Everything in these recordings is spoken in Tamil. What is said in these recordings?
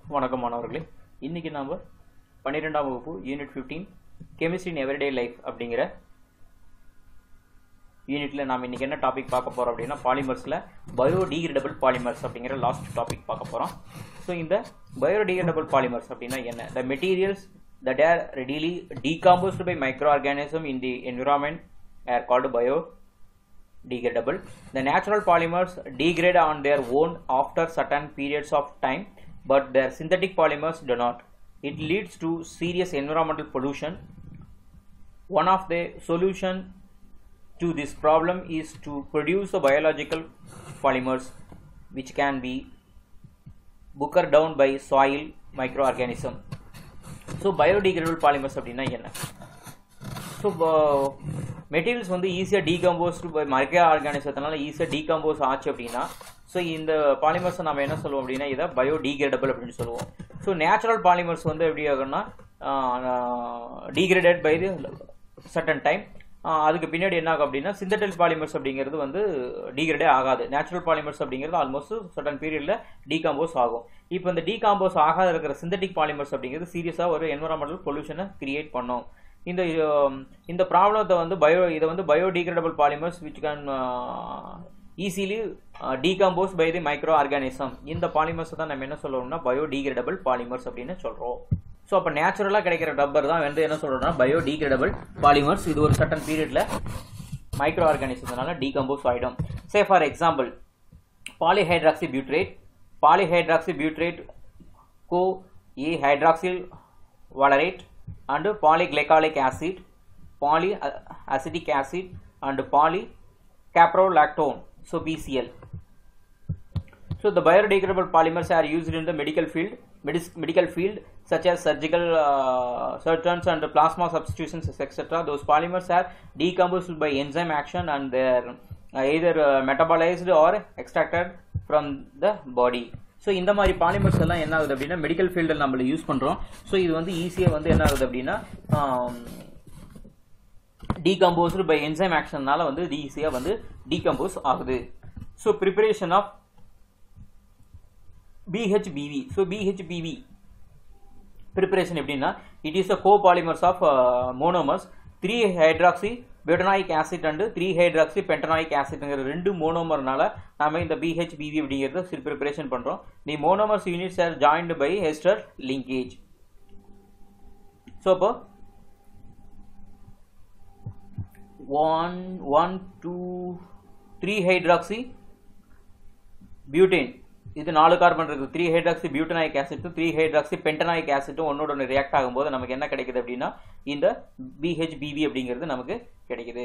வணக்கம் மாணவர்களே இன்னைக்கு நாம பன்னிரெண்டாம் வகுப்பு unit fifteen chemistry in everyday life அப்படிங்கிற யூனிட்ல நாம இன்னைக்கு என்ன டாபிக் பார்க்க போறோம் அப்படின்னா பாலிமர்ஸ்ல பயோடிகிரேடபிள் பாலிமர்ஸ் அப்படிங்கிற லாஸ்ட் டாபிக் பார்க்க போறோம் ஸோ இந்த பயோடிகிரேடபிள் பாலிமர்ஸ் அப்படின்னா என்ன the materials that are readily decomposed by microorganism in the environment are called bio degradable. The natural polymers degrade on their own after certain periods of time, but their synthetic polymers do not. It leads to serious environmental pollution. One of the solution to this problem is to produce the biological polymers which can be broken down by soil microorganism. So biodegradable polymers அப்படின்னா என்ன ஸோ மெட்டீரியல்ஸ் வந்து ஈஸியாக டீகம்போஸ்டு பை மைக்ரோ ஆர்கானிசத்தினால ஈஸியாக டீகம்போஸ் ஆச்சு அப்படின்னா ஸோ இந்த பாலிமர்ஸை நம்ம என்ன சொல்லுவோம் அப்படின்னா இதை பயோ டீகிரேடபிள் அப்படின்னு சொல்லுவோம் ஸோ நேச்சுரல் பாலிமர்ஸ் வந்து எப்படி ஆகும்னா டீகிரேடட் பை தி சட்டன் டைம் அதுக்கு பின்னாடி என்ன ஆகும் அப்படின்னா சிந்தட்டிக் பாலிமர்ஸ் அப்படிங்கிறது வந்து டீகிரேடே ஆகாது நேச்சுரல் பாலிமர்ஸ் அப்படிங்கிறது ஆல்மோஸ்ட் சட்டன் பீரியட்ல டீகாம்போஸ் ஆகும் இப்போ இந்த டீகாம்போஸ் ஆகாத இருக்கிற சிந்தட்டிக் பாலிமர்ஸ் அப்படிங்கிறது சீரியஸாக ஒரு என்வரான்மெண்டல் பொல்யூஷனை கிரியேட் பண்ணும் இந்த இந்த ப்ராப்ளத்தை வந்து பயோ இதை வந்து biodegradable polymers which can easily decompose by the microorganism இந்த பாலிமர்ஸ் தான் நம்ம என்ன சொல்றோம்னா பயோடிகிரேடபிள் பாலிமர்ஸ் அப்படின்னு சொல்றோம் ஸோ அப்போ நேச்சுரலாக கிடைக்கிற ரப்பர் தான் வந்து என்ன சொல்றோம்னா பயோடிகிரேடபிள் பாலிமர்ஸ் இது ஒரு சட்டன் பீரியட்ல மைக்ரோ ஆர்கானிசம்னால டீகம்போஸ் ஆகிடும் say for example polyhydroxybutyrate polyhydroxybutyrate co a hydroxyl valerate and polyglycolic acid, polyacetic acid and polycaprolactone, so BCl. So the biodegradable polymers are used in the medical field, medical field such as surgical uh, surgeons and plasma substitutions etc. Those polymers are decomposed by enzyme action and they are uh, either uh, metabolized or extracted from the body. So இந்த மாதிரி பாலிமர்ஸ் எல்லாம் என்ன ஆகுது அப்படின்னா மெடிக்கல் ஃபீல்டில் நம்மள யூஸ் பண்ணுறோம் ஸோ இது வந்து ஈஸியாக வந்து என்ன ஆகுது அப்படின்னா டீகம்போஸ்டு பை என்சைம் ஆக்ஷன்னால வந்து இது ஈஸியாக வந்து டீகம்போஸ் ஆகுது so preparation of PHBV so PHBV preparation எப்படின்னா it is a copolymers of monomers three hydroxy butanoic acid and three hydroxy pentanoic ஆசிட்ங்கிற ரெண்டு மோனோமர்னால நாம இந்த பிஹெச்பிவி அப்படிங்கிறத சிறு ப்ரிப்பரேஷன் பண்றோம் the monomers units are joined by ester linkage so அப்போ one one two three hydroxy butane இது நாலு கார்பன் இருக்குது த்ரீ ஹைட்ராக்சி பியூட்டனாயிக் ஆசிட்டும் த்ரீ ஹைட்ராக்சி பென்டனாயிக் ஆசிட்டும் ஒன்னோட ஒன்று ரியாக்ட் ஆகும்போது நமக்கு என்ன கிடைக்குது அப்படின்னா இந்த பிஹெச்பிவி அப்படிங்கிறது நமக்கு கிடைக்குது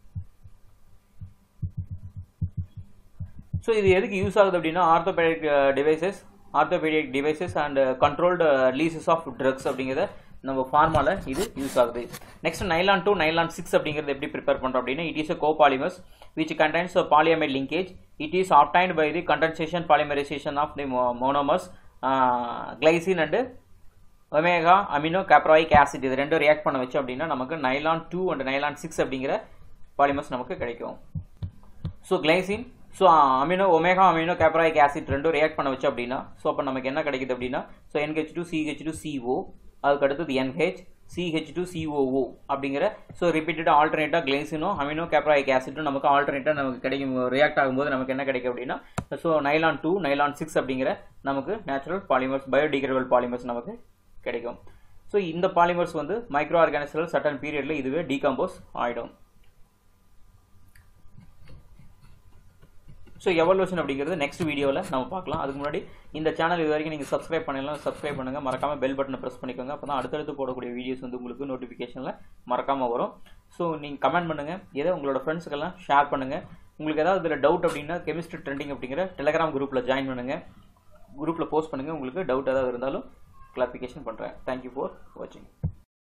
ஸோ இது எதுக்கு யூஸ் ஆகுது அப்படின்னா orthopaedic devices orthopaedic devices and controlled releases of drugs அப்படிங்கிறத நம்ம ஃபார்மால இது யூஸ் ஆகுது next nylon two nylon six அப்படிங்கிறது எப்படி ப்ரிப்பேர் பண்ணுறோம் அப்படின்னா it is a copolymers which contains polyamide linkage it is obtained by the condensation polymerisation of the monomers glycine and omega amino caproic acid இது ரெண்டும் ரியாக்ட் பண்ண வச்சு அப்படின்னா நமக்கு nylon two and nylon six அப்படிங்கிற பாலிமர்ஸ் நமக்கு கிடைக்கும் so glycine so amino omega amino caproic acid ரெண்டும் ரியாக்ட் பண்ண வச்சு அப்படின்னா ஸோ அப்போ நமக்கு என்ன கிடைக்குது அப்படின்னா so NH two CH two CO அதுக்கு அடுத்தது என்ஹெச் சிஹெச் டூ சிஓஓ அப்படிங்கிற ஸோ ரிப்பீட்டடாக ஆல்டர்னேட்டாக கிளைசினோ அமினோ கேப்ராயிக் ஆசிட்டும் நமக்கு ஆல்டர்னேட்டாக நமக்கு கிடைக்கும் ரியாக்ட் ஆகும்போது நமக்கு என்ன கிடைக்கும் அப்படின்னா so nylon two nylon six அப்படிங்கிற நமக்கு நேச்சுரல் பாலிமர்ஸ் பயோடிகிரேடபிள் பாலிமர்ஸ் நமக்கு கிடைக்கும் ஸோ இந்த பாலிமர்ஸ் வந்து மைக்ரோ ஆர்கானிசல் சட்டன் பீரியட்ல இதுவே டீகம்போஸ் ஆகிடும் ஸோ எவல்யூஷன் அப்படிங்கிறது நெக்ஸ்ட் வீடியோவில் நம்ம பார்க்கலாம் அதுக்கு முன்னாடி இந்த சேனல் இது வரைக்கும் நீங்கள் சப்ஸ்கிரைப் பண்ணலாம் சப்ஸ்கிரைப் பண்ணுங்க மறக்காம பெல் பட்டனை ப்ரெஸ் பண்ணிக்கோங்க அப்போ தான் அடுத்தடுத்து போடக்கூடிய வீடியோஸ் வந்து உங்களுக்கு நோட்டிஃபிகேஷனில் மறக்காமல் வரும் ஸோ நீங்கள் கமெண்ட் பண்ணுங்கள் எதை உங்களோட ஃப்ரெண்ட்ஸுக்கெல்லாம் ஷேர் பண்ணுங்கள் உங்களுக்கு ஏதாவது இதில் டவுட் அப்படின்னா கெமிஸ்ட்ரி ட்ரெண்டிங் அப்படிங்கிற டெலிகிராம் குரூப்பில் ஜாயின் பண்ணுங்கள் குரூப்பில் போஸ்ட் பண்ணுங்கள் உங்களுக்கு டவுட் ஏதாவது இருந்தாலும் கிளாரிஃபிகேஷன் பண்ணுறேன் தேங்க்யூ ஃபார் வாட்சிங்